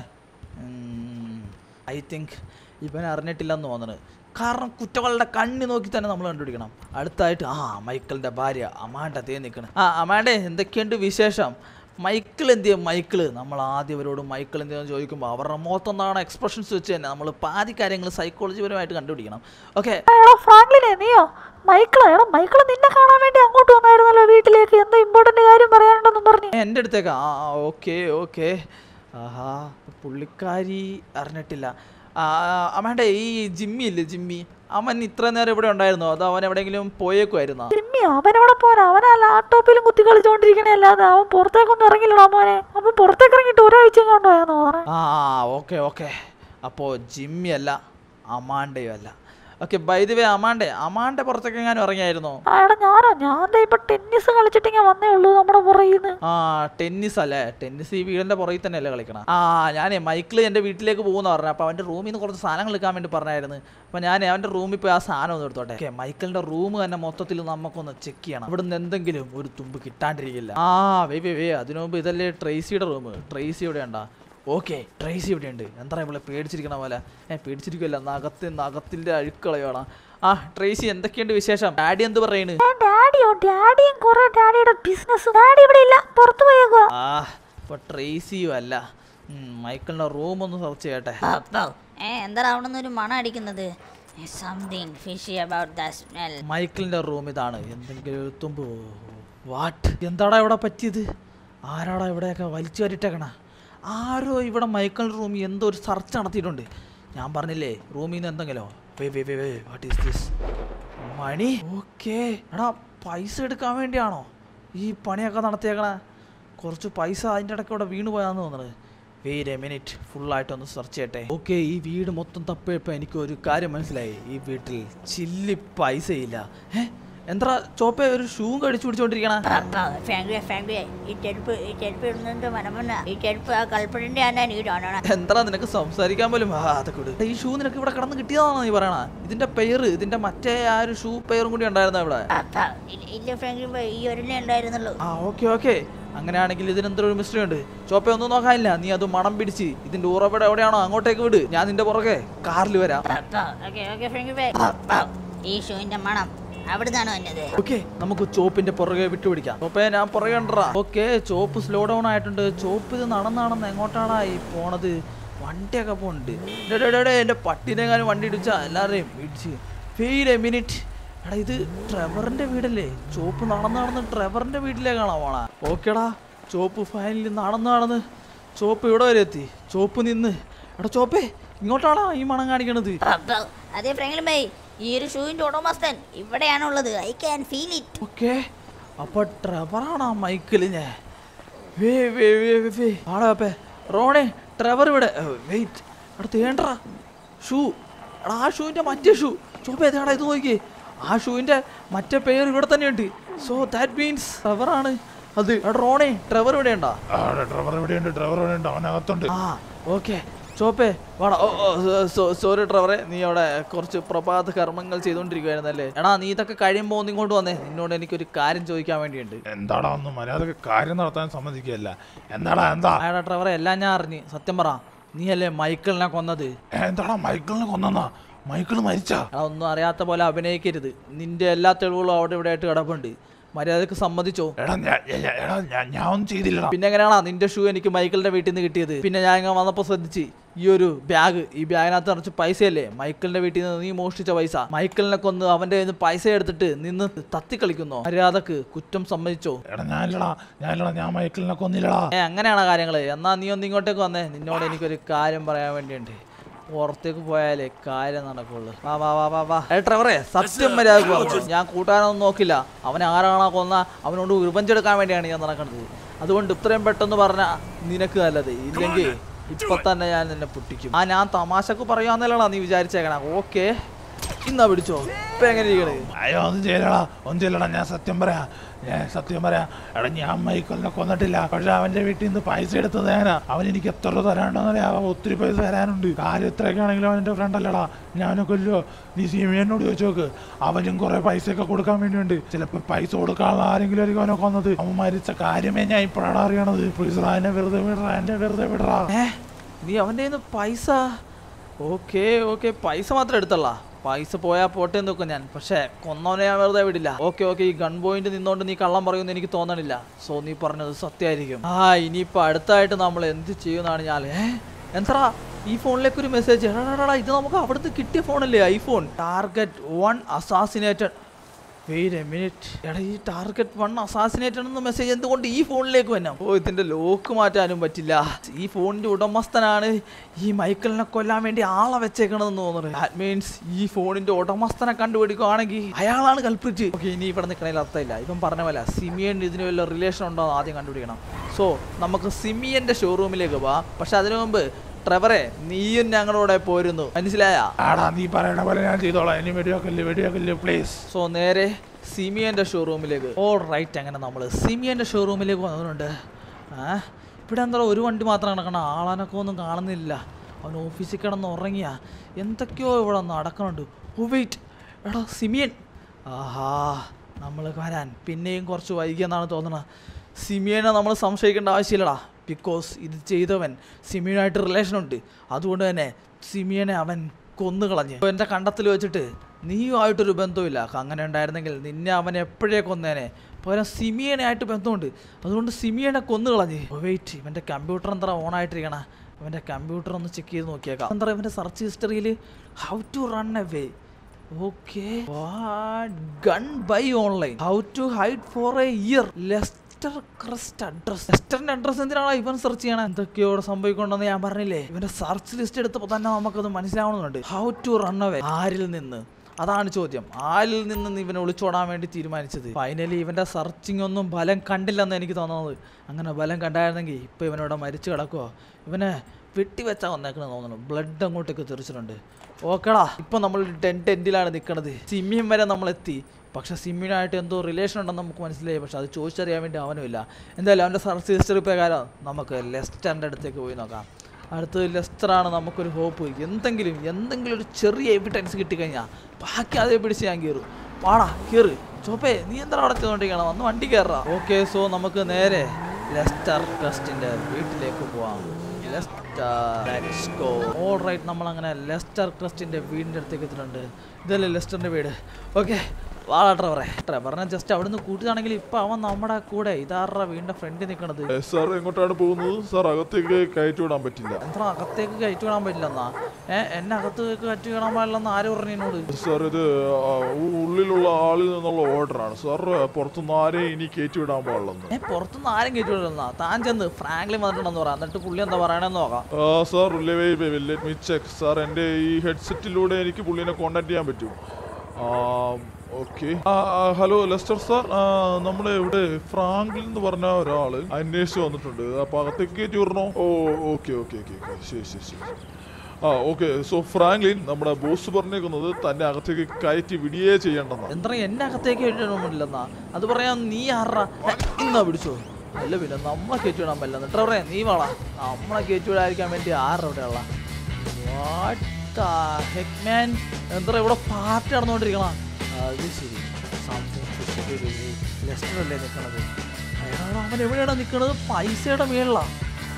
ഐ തിങ്ക് ഇവൻ അറിഞ്ഞിട്ടില്ലെന്ന് തോന്നുന്നു കാരണം കുറ്റവാളിയുടെ കണ്ണി നോക്കി തന്നെ നമ്മൾ കണ്ടുപിടിക്കണം അടുത്തായിട്ട് ആ മൈക്കിളിൻ്റെ ഭാര്യ അമാണ്ട തേ നിൽക്കണം ആ അമാണ്ടേ എന്തൊക്കെയുണ്ട് വിശേഷം മൈക്കിൾ എന്ത് ചെയ്യും മൈക്കിള് നമ്മൾ ആദ്യം അവരോട് മൈക്കിൾ എന്ത് ചെയ്യുമെന്ന് ചോദിക്കുമ്പോൾ അവരുടെ മുഖത്തൊന്നാണ് എക്സ്പ്രഷൻസ് വെച്ച് തന്നെ നമ്മൾ പാതി കാര്യങ്ങൾ സൈക്കോളജിപരമായിട്ട് കണ്ടുപിടിക്കണം ഓക്കെ എടാ ഫ്രാങ്ക്ലിനെ നീയോ മൈക്കിളാ എടാ മൈക്കിള് നിന്നെ കാണാൻ വേണ്ടി അങ്ങോട്ട് വന്നായിരുന്നല്ലോ വീട്ടിലേക്ക് എന്തോ ഇമ്പോർട്ടന്റ് കാര്യം പറയാനുണ്ടെന്നും പറഞ്ഞു എൻ്റെ അടുത്തേക്ക് ആ ഓക്കെ ഓക്കെ ആഹാ പുള്ളിക്കാരി അറിഞ്ഞിട്ടില്ല ആ, അമ്മേടെ ഈ ജിമ്മി ഇല്ലേ ജിമ്മി അവൻ ഇത്ര നേരം ഇവിടെ ഉണ്ടായിരുന്നോ അതോ അവൻ എവിടെയെങ്കിലും പോയേക്കുമായിരുന്നോ ജിമ്മി അവനവിടെ പോരാ അവൻ ആ ലാപ്ടോപ്പിലും കുത്തി കളിച്ചോണ്ടിരിക്കണേ അല്ലാതെ അവൻ പുറത്തേക്കൊന്നും ഇറങ്ങില്ലടാ മോനെ അവൻ പുറത്തേക്ക് ഇറങ്ങിയിട്ട് ഒരാഴ്ച കണ്ടോയെന്ന് തോന്നണേ ആ ഓക്കെ ഓക്കെ അപ്പോൾ ജിമ്മി അല്ല അമാണ്ടയും അല്ല ഓക്കെ വൈദ്യവേ അമാണ്ടെ അമാണ്ടെ പുറത്തേക്ക് എങ്ങാനും ഇറങ്ങിയായിരുന്നോ ആ എടാ ഞാനോ ഞാൻ ദേ ഇപ്പൊ ടെന്നീസ് കളിച്ചിട്ട് ഇങ്ങനെ വന്നേ ഉള്ളൂ നമ്മുടെ പുറകിന്ന് ആ ടെന്നീസ് അല്ലേ ടെന്നീസ് ഈ വീടിന്റെ പുറകിൽ തന്നെയല്ലേ കളിക്കണം ആ ഞാനേ മൈക്കിൾ എൻ്റെ വീട്ടിലേക്ക് പോകുന്ന പറഞ്ഞു അപ്പോൾ അവൻ്റെ റൂമിൽ നിന്ന് കുറച്ച് സാധനങ്ങൾ എടുക്കാൻ വേണ്ടി പറഞ്ഞായിരുന്നു അപ്പോൾ ഞാൻ അവൻ്റെ റൂമിൽ പോയി ആ സാധനം ഒന്ന് എടുത്തോട്ടെ ഓക്കെ മൈക്കിളിൻ്റെ റൂം തന്നെ മൊത്തത്തിൽ നമുക്കൊന്ന് ചെക്ക് ചെയ്യണം ഇവിടുന്ന് എന്തെങ്കിലും ഒരു തുമ്പ് കിട്ടാണ്ടിരിക്കില്ല ആ വേ വേ വേ അതിനു മുമ്പ് ഇതല്ലേ ട്രേസിയുടെ റൂം ട്രേസി ഇവിടെ ഉണ്ടാ ഓക്കെ ട്രേസി ഇവിടെ ഉണ്ട് എന്താ ഇവിടെ പേടിച്ചിരിക്കണ പോലെ ഏ പേടിച്ചിരിക്കുമല്ല നഖത്ത് നഖത്തിൻ്റെ അഴുക്കളയാണ് ആ ട്രേസി എന്തൊക്കെയുണ്ട് വിശേഷം ഡാഡി എന്ത് പറയണ് ഏ, ഡാഡിയോ ഡാഡിയും കുറെ ഡാഡിയുടെ ബിസിനസ് ഡാഡി ഇവിടെ ഇല്ല പുറത്തു പോയേക്കോ ആ ഇപ്പൊ ട്രേസിയും അല്ല ഉം, മൈക്കിളിന്റെ റൂം ഒന്ന് സെർച്ച് ചെയ്യട്ടെ അപ്പോ ഏ എന്താ അവിടെ നിന്ന് ഒരു മണം അടിക്കുന്നത് something fishy about the smell മൈക്കിളിന്റെ റൂം ഇതാണ് എന്തെങ്കിലും ഒരു തുമ്പ് വാട്ട് എന്താടാ ഇവിടെ പറ്റിയത് ആരാടാ ഇവിടെയൊക്കെ വലിച്ചു കയറിട്ടേക്കണ ആരോ ഇവിടെ മൈക്കിളിന്റെ റൂമിൽ എന്തോ ഒരു സെർച്ച് നടത്തിയിട്ടുണ്ട് ഞാൻ പറഞ്ഞില്ലേ റൂമിൽ നിന്ന് എന്തെങ്കിലോ way way way way what is this money okay എടാ പൈസ എടുക്കാൻ വേണ്ടിയാണോ ഈ പണിയൊക്കെ നടത്തിയേക്കണേ കുറച്ച് പൈസ അതിൻ്റെ ഇടയ്ക്ക് ഇവിടെ വീണ് പോയാന്ന് തോന്നുന്നത് വെയിറ്റ് എ മിനിറ്റ് ഫുള്ളായിട്ടൊന്ന് സെർച്ച് ചെയ്യട്ടെ ഓക്കെ ഈ വീട് മൊത്തം തപ്പിയപ്പോൾ എനിക്ക് ഒരു കാര്യം മനസ്സിലായി ഈ വീട്ടിൽ ചില്ലി പൈസയില്ല ഏ എന്താ ചോപ്പ ഒരു ഷൂ കടിച്ചു പിടിച്ചോണ്ടിരിക്കണ അപ്പോ ഫാങ്ക്ലിയെ ഫാങ്ക്ലിയെ ഈ ചെരുപ്പ് ഈ ചെരുപ്പ് ഇടുന്നത് മനമല്ല ഈ ചെരുപ്പ് ആ കൽപ്പണിന്റെ ആണ് നീ കാണണം എന്താ നിനക്ക് സംസാരിക്കാൻ പോലും ആ അതൊക്കെ വിട്. ഈ ഷൂ നിനക്ക് ഇവിടെ കിടന്ന് കിട്ടിയതാണോ നീ പറയണ ഇതിന്റെ പേര് ഇതിന്റെ മറ്റേ ആ ഒരു ഷൂ പെയറും കൂടി ഉണ്ടായിരുന്നോ ഇവിടെ അപ്പോ ഇല്ല- ഇല്ല ഫ്രാങ്ക്ലിൻ ബോയ് ഈ ഒരെണ്ണേ ഉണ്ടായിരുന്നുള്ളൂ ആ ഓക്കെ ഓക്കെ അങ്ങനെയാണെങ്കിൽ ഇതിനെന്തോ ഒരു മിസ്റ്ററി ഉണ്ട് ചോപ്പ ഒന്നും നോക്കാനില്ല നീ അത് മണം പിടിച്ച് ഇതിന്റെ ഉറവിടം എവിടെയാണോ അങ്ങോട്ടേക്ക് വിട് ഞാൻ നിന്റെ പുറകെ കാറിൽ വരാം അപ്പോ ഓക്കെ ഓക്കെ ഫ്രാങ്ക്ലിൻ ബോയ് അപ്പോ ഈ ഷൂവിന്റെ മണം അവിടുന്നാണ് വന്നത് ഓക്കെ നമുക്ക് ചോപ്പിന്റെ പുറകെ വിട്ടുപിടിക്കാം ചോപ്പേ ഞാൻ പുറകെ ഉണ്ടറാ ഓക്കെ ചോപ്പ് സ്ലോ ഡൗൺ ആയിട്ടുണ്ട് ചോപ്പ് ഇത് നടന്നാണെന്ന് എങ്ങോട്ടാടാ ഈ പോണത് വണ്ടിയൊക്കെ പോണ്ട് എന്റെ പട്ടിനെങ്ങാനും വണ്ടി ഇടിച്ചാ എല്ലാവരെയും ഇടിച്ച് വെയിറ്റ് എ മിനിറ്റ് എടാ ഇത് ട്രെവറിന്റെ വീടല്ലേ ചോപ്പ് നടന്ന് നടന്ന് ട്രെവറിന്റെ വീട്ടിലേക്കാണോ പോണ ഓക്കേടാ ചോപ്പ് ഫൈനലി നടന്ന് നടന്ന് ചോപ്പ് ഇവിടെ വരെ എത്തി ചോപ്പ് നിന്ന് എടാ ചോപ്പേ ഇങ്ങോട്ടാണോ ഈ മണം കാണിക്കണത് അപ്പോ അതെ ഫ്രാങ്ക്ലിൻ ബോയ് ഈ ഒരു ഷൂവിന്റെ ഉടമസ്ഥൻ ഇവിടെയാണുള്ളത് I can feel it okay അപ്പൊ ട്രെവറാണോ മൈക്കിളിനെ വേ വേ വേ വേ വേ ആടാ അപ്പേ റോണേ ട്രെവർ ഇവിടെ വെയിറ്റ് അവിടെ തേണ്ടറാ ഷൂ എടാ ആ ഷൂവിൻ്റെ മറ്റേ ഷൂ ചോപ്പ ഏതാടാ ഇത് നോക്കിയേ ആ ഷൂവിൻ്റെ മറ്റേ പേര് ഇവിടെ തന്നെയുണ്ട് സോ ദാറ്റ് മീൻസ് ട്രെവറാണ് അത് എടാ റോണേ ട്രെവർ ഇവിടെ ഉണ്ടോ ആ ഡ്രൈവർ എവിടെയുണ്ട് ഡ്രൈവർ എവിടെയുണ്ട് അവനകത്തുണ്ട് ആ ഓക്കെ ചോപ്പേ വാടാ ഓ ഓ സോറി ട്രവറെ നീ അവിടെ കുറച്ച് പ്രഭാത കർമ്മങ്ങൾ ചെയ്തുകൊണ്ടിരിക്കുവായിരുന്നല്ലേ എടാ നീ ഇതൊക്കെ കഴിയുമ്പോൾ ഒന്ന് ഇങ്ങോട്ട് വന്നേ നിന്നോട് എനിക്കൊരു കാര്യം ചോദിക്കാൻ വേണ്ടിയുണ്ട് എന്താടാ ഒന്നും മര്യാദക്ക് കാര്യം നടത്താൻ സമ്മതിക്കുകയല്ല എന്താടാ എന്താ ആടാ ട്രവറെ എല്ലാം ഞാൻ അറിഞ്ഞ് സത്യം പറ നീ അല്ലേ മൈക്കിളിനെ കൊന്നത് ഏ, എന്താടാ മൈക്കിളിനെ കൊന്നെന്നാ മൈക്കിൾ മരിച്ചാ എടാ ഒന്നും അറിയാത്ത പോലെ അഭിനയിക്കരുത് നിന്റെ എല്ലാ തെളിവുകളും അവിടെ ഇവിടെ ആയിട്ട് കിടപ്പുണ്ട് മര്യാദക്ക് സമ്മതിച്ചോ എടാ ഞാൻ ഞാൻ- എടാ ഞാൻ ഞാൻ ഒന്നും ചെയ്തില്ലടാ പിന്നെ എങ്ങനെയാണോ നിന്റെ ഷൂ എനിക്ക് മൈക്കിളിന്റെ വീട്ടിൽ നിന്ന് കിട്ടിയത് പിന്നെ ഞാൻ ഇങ്ങനെ വന്നപ്പോൾ ശ്രദ്ധിച്ച് ഈ ഒരു ബാഗ് ഈ ബാഗിനകത്ത് നിറച്ച് പൈസയല്ലേ മൈക്കിളിന്റെ വീട്ടിൽ നിന്ന് നീ മോഷ്ടിച്ച പൈസ മൈക്കിളിനെ കൊന്ന് അവന്റെ കയ്യിൽ നിന്ന് പൈസ എടുത്തിട്ട് നിന്ന് തത്തി കളിക്കുന്നോ മര്യാദക്ക് കുറ്റം സമ്മതിച്ചോ എടാ ഞാനില്ലടാ ഞാനില്ലടാ ഞാൻ മൈക്കിളിനെ കൊന്നില്ലടാ ഏ അങ്ങനെയാണ് കാര്യങ്ങൾ എന്നാ നീ ഒന്ന് ഇങ്ങോട്ടേക്ക് വന്നേ നിന്നോട് എനിക്കൊരു കാര്യം പറയാൻ വേണ്ടിയുണ്ട് പുറത്തേക്ക് പോയാലേ കാര്യം നടക്കുള്ളൂ വാ വാ വാ വാ വാ ഏ ഡ്രൈവറെ സത്യം മര്യാദക്ക് പറഞ്ഞു ഞാൻ കൂട്ടാനൊന്നും നോക്കില്ല അവനെ ആരാണോ കൊന്ന അവനോട് റിവഞ്ചെടുക്കാൻ വേണ്ടിയാണ് ഞാൻ നടക്കുന്നത് അതുകൊണ്ട് ഇത്രയും പെട്ടെന്ന് പറഞ്ഞ നിനക്ക് നല്ലത് ഇല്ലെങ്കിൽ ഇപ്പൊ തന്നെ ഞാൻ നിന്നെ പൊട്ടിക്കും ആ ഞാൻ തമാശക്ക് പറയാന്നല്ലടാ നീ വിചാരിച്ചേക്കണ ഓക്കെ ഇന്നാ പിടിച്ചോ ഇപ്പൊ എങ്ങനെ ഇരിക്കണേ അയ്യോ ഒന്നും ചെയ്യലടാ ഒന്നും ചെയ്യലടാ ഞാൻ സത്യം പറയാ ഞാൻ സത്യം പറയാ എടാ ഞാൻ മൈക്കിളിനെ കൊന്നിട്ടില്ല പക്ഷെ അവന്റെ വീട്ടിൽ നിന്ന് പൈസ എടുത്തത് ഞാനാ അവൻ എനിക്ക് എത്ര രൂപ തരാണ്ടെന്ന് അവൻ ഒത്തിരി പൈസ തരാനുണ്ട് കാര്യം എത്രയൊക്കെ ആണെങ്കിലും അവൻ എൻ്റെ ഫ്രണ്ട് അല്ലടാ ഞാനെ കൊല്ലോ നീ സീമിയനോട് ചോദിച്ചു നോക്ക് അവനും കുറെ പൈസയൊക്കെ കൊടുക്കാൻ വേണ്ടിയുണ്ട് ചിലപ്പോൾ പൈസ കൊടുക്കാനുള്ള ആരെങ്കിലും ആയിരിക്കും അവനെ കൊന്നത് അവൻ മരിച്ച കാര്യമേ ഞാൻ ഇപ്പോഴാണ് അറിയണത് പ്ലീസ് എന്നെ വെറുതെ വിടറാ എന്നെ വെറുതെ വിടറാ ഏ നീ അവൻ്റെ കയ്യിൽ നിന്ന് പൈസ ഓക്കെ ഓക്കെ പൈസ മാത്രം എടുത്തല്ല പൈസ പോയാ പോട്ടെ എന്ന് നോക്കും ഞാൻ പക്ഷേ കൊന്നവനെ ഞാൻ വെറുതെ വിടില്ല ഓക്കെ ഓക്കെ ഈ ഗൺ പോയിന്റ് നിന്നോണ്ട് നീ കള്ളം പറയുമെന്ന് എനിക്ക് തോന്നണില്ല സോ നീ പറഞ്ഞത് സത്യമായിരിക്കും ആ ഇനിയിപ്പോൾ അടുത്തായിട്ട് നമ്മൾ എന്ത് ചെയ്യുമെന്നാണ് ഞാൻ ഏ എന്താ ഈ ഫോണിലേക്ക് ഒരു മെസ്സേജ് എടാ ഇത് നമുക്ക് അവിടുന്ന് കിട്ടിയ ഫോണല്ലേ iPhone target one assassinated wait a minute എടാ ഈ ടാർഗറ്റ് വൺ അസാസിനേറ്റഡ് എന്ന മെസ്സേജ് എന്തുകൊണ്ട് ഈ ഫോണിലേക്ക് വന്നു ഓ ഇതിന്റെ ലോക്ക് മാറ്റാനും പറ്റില്ല ഈ ഫോണിന്റെ ഉടമസ്ഥനാണ് ഈ മൈക്കിളിനെ കൊല്ലാൻ വേണ്ടി ആളെ വെച്ചേക്കണമെന്ന് തോന്നുന്നത് ദാറ്റ് മീൻസ് ഈ ഫോണിന്റെ ഉടമസ്ഥനെ കണ്ടുപിടിക്കുകയാണെങ്കിൽ അയാളാണ് കൽപ്പിച്ച് ഓക്കെ ഇനി ഇവിടെ നിൽക്കണതിൽ അർത്ഥമില്ല ഇവൻ പറഞ്ഞ പോലെ സിമിയൻ ഇതിന് വല്ല റിലേഷൻ ഉണ്ടോ എന്ന് ആദ്യം കണ്ടുപിടിക്കണം സോ നമുക്ക് സിമിയന്റെ ഷോറൂമിലേക്ക് പോവാം പക്ഷെ അതിനു മുമ്പ് ട്രെവറെ നീയും ഞങ്ങളോടെ പോരുന്നു മനസ്സിലായ ആടാ നീ പറയണ പോലെ ഞാൻ ചെയ്തോളാം ഇനി വെടിവെക്കല്ലേ വെടിവെക്കല്ലേ പ്ലീസ് സോ നേരെ സിമിയൻ്റെ ഷോറൂമിലേക്ക് ഓ റൈറ്റ് അങ്ങനെ നമ്മൾ സിമിയൻ്റെ ഷോറൂമിലേക്ക് വന്നിട്ടുണ്ട് ആ ഇവിടെ എന്താ ഒരു വണ്ടി മാത്രം കിടക്കണം ആളനൊക്കെ ഒന്നും കാണുന്നില്ല അവൻ ഓഫീസിൽ കിടന്ന് ഉറങ്ങിയ എന്തൊക്കെയോ ഇവിടെ നടക്കണുണ്ട് ഓ വെയിറ്റ് എടാ സിമിയൻ ആഹാ നമ്മൾ വരാൻ പിന്നെയും കുറച്ച് വൈകിയെന്നാണ് തോന്നുന്നത് സിമിയനെ നമ്മൾ സംശയിക്കേണ്ട ആവശ്യമില്ലടാ ബിക്കോസ് ഇത് ചെയ്തവൻ സിമിയനായിട്ട് റിലേഷൻ ഉണ്ട് അതുകൊണ്ട് തന്നെ സിമിയനെ അവൻ കൊന്നുകളഞ്ഞ് എൻ്റെ കണ്ടത്തിൽ വെച്ചിട്ട് നീയുമായിട്ടൊരു ബന്ധമില്ല അങ്ങനെ ഉണ്ടായിരുന്നെങ്കിൽ നിന്നെ അവൻ എപ്പോഴേ കൊന്നേനെ പകരം സിമിയനെ ആയിട്ട് ബന്ധമുണ്ട് അതുകൊണ്ട് സിമിയനെ കൊന്നുകളഞ്ഞ് വെയിറ്റ് ഇവൻ്റെ കമ്പ്യൂട്ടർ എന്താ ഓൺ ആയിട്ടിരിക്കണ ഇവൻ്റെ കമ്പ്യൂട്ടർ ഒന്ന് ചെക്ക് ചെയ്ത് നോക്കിയേക്കാം എന്താ ഇവൻ്റെ സെർച്ച് ഹിസ്റ്ററിയിൽ how to run away okay gun buy online how to hide for a year Lester Crest address ലെസ്റ്ററിന്റെ അഡ്രസ് എന്തിനാണ് ഇവൻ സെർച്ച് ചെയ്യണം എന്തൊക്കെയോ ഇവിടെ സംഭവിക്കൊണ്ടെന്ന് ഞാൻ പറഞ്ഞില്ലേ ഇവന്റെ സെർച്ച് ലിസ്റ്റ് എടുത്തപ്പോൾ തന്നെ നമുക്കത് മനസ്സിലാവണമെന്നുണ്ട് ഹൗ ടു റൺ അവേ ആരിൽ നിന്ന് അതാണ് ചോദ്യം ആരിൽ നിന്ന് നീ ഇവനെ ഒളിച്ചോടാൻ വേണ്ടി തീരുമാനിച്ചത് ഫൈനലി ഇവന്റെ സെർച്ചിങ് ഒന്നും ബലം കണ്ടില്ലെന്ന് എനിക്ക് തോന്നുന്നത് അങ്ങനെ ബലം കണ്ടായിരുന്നെങ്കിൽ ഇപ്പൊ ഇവനിവിടെ മരിച്ചു കിടക്കുവോ ഇവനെ വെട്ടിവെച്ചാ വന്നേക്കണെന്ന് തോന്നുന്നു ബ്ലഡ് അങ്ങോട്ടേക്ക് തെറിച്ചിട്ടുണ്ട് ഓക്കെടാ ഇപ്പൊ നമ്മൾ ടെൻറ്റ് എൻഡിലാണ് നിൽക്കണത് സിമ്മിയും വരെ നമ്മൾ എത്തി പക്ഷെ സിമ്മിനായിട്ട് എന്തോ റിലേഷൻ ഉണ്ടെന്ന് നമുക്ക് മനസ്സിലായി പക്ഷെ അത് ചോദിച്ചറിയാൻ വേണ്ടി അവനുമില്ല എന്തായാലും അവൻ്റെ സെർച്ച് ഹിസ്റ്ററി പ്രകാരം നമുക്ക് ലെസ്റ്ററിൻ്റെ അടുത്തേക്ക് പോയി നോക്കാം അടുത്തത് ലെസ്റ്ററാണ് നമുക്കൊരു ഹോപ്പ് എന്തെങ്കിലും എന്തെങ്കിലും ഒരു ചെറിയ എവിഡൻസ് കിട്ടിക്കഴിഞ്ഞാൽ ബാക്കി അതേ പിടിച്ച് ഞാൻ കയറും പാടാ കയറ് ചോപ്പേ നീ എന്താ അവിടെ ചെന്നുകൊണ്ടിരിക്കണം വന്ന് വണ്ടി കയറാ ഓക്കെ സോ നമുക്ക് നേരെ ലെസ്റ്റർ ട്രസ്റ്റിൻ്റെ വീട്ടിലേക്ക് പോവാം Lester let's go all right നമ്മൾ അങ്ങനെ ലെസ്റ്റർ ക്രസ്റ്റിന്റെ വീടിന്റെ അടുത്തേക്ക് എത്തിയിട്ടുണ്ട് ഇതല്ലേ ലെസ്റ്ററിന്റെ വീട് ഓക്കെ വാള ട്രവറെ ട്രവറിനെ ജസ്റ്റ് അവിടുന്ന് കൂട്ടുകയാണെങ്കിൽ ഇപ്പൊ അവൻ നമ്മുടെ കൂടെ ഇതാറ വീടിന്റെ ഫ്രണ്ടിൽ നിൽക്കണത് സാർ എങ്ങോട്ടാണ് പോകുന്നത് സാർ അകത്തേക്ക് കയറ്റി വിടാൻ പറ്റില്ല എന്താ അകത്തേക്ക് കയറ്റി വിടാൻ പറ്റില്ലെന്നാ ഏ എന്നെ അകത്തേക്ക് കയറ്റി വിടാൻ പാടില്ലെന്ന് ആര് പറഞ്ഞു എന്നോട് സാർ ഇത് ആ, ഉ- ഉള്ളിലുള്ള ആളിൽ നിന്നുള്ള ഓർഡറാണ് സാർ പുറത്തുനിന്ന് ആരെയും ഇനി കയറ്റി വിടാൻ പാടില്ലെന്ന് ഏ പുറത്തുനിന്ന് ആരും കയറ്റി വിടില്ലെന്നാ താൻ ചെന്ന് ഫ്രാങ്ക്ലിൻ വന്നിട്ടുണ്ടെന്ന് പറയാം എന്നിട്ട് പുള്ളി എന്താ പറയണെന്ന് നോക്കാം ആ, sir let me check sir എൻ്റെ ഈ ഹെഡ്സെറ്റിലൂടെ എനിക്ക് പുള്ളിനെ കോണ്ടാക്ട് ചെയ്യാൻ പറ്റും ഓക്കെ ഹലോ ലെസ്റ്റർ സാർ നമ്മുടെ ഇവിടെ ഫ്രാങ്ക്ലിൻ എന്ന് പറഞ്ഞ ഒരാൾ അന്വേഷിച്ച് വന്നിട്ടുണ്ട് അപ്പോൾ അകത്തേക്ക് കയറ്റി വിടണോ ഓ ഓക്കെ ഓക്കെ ഓക്കെ ഓക്കെ ശരി ശരി ശരി ആ ഓക്കെ സോ ഫ്രാങ്ക്ലിൻ നമ്മുടെ ബോസ് പറഞ്ഞേക്കുന്നത് തന്നെ അകത്തേക്ക് കയറ്റി വിടുകയേ ചെയ്യേണ്ടെന്നാണ് എന്താ എന്നെ അകത്തേക്ക് കയറ്റിടണമെന്നില്ലെന്നാ അത് പറയാൻ നീ ആറാ ഇന്നാ പിടിച്ചോ അല്ല പിന്നെ നമ്മളെ കയറ്റി വിടാൻ പറ്റില്ല എന്നിട്ട് പറയാ നീ വാളാ നമ്മളെ കയറ്റി വിടാതിരിക്കാൻ വേണ്ടി ആരുടെ ഇവിടെ ഉള്ള ഹെക്മാൻ എന്താ ഇവിടെ പാർട്ടി നടന്നുകൊണ്ടിരിക്കണം അത് ശരി ലെസ്റ്റർ അല്ലേ നിൽക്കണത് അയാൾ അവൻ എവിടെയാണ് നിൽക്കണത് പൈസയുടെ മേളിലാ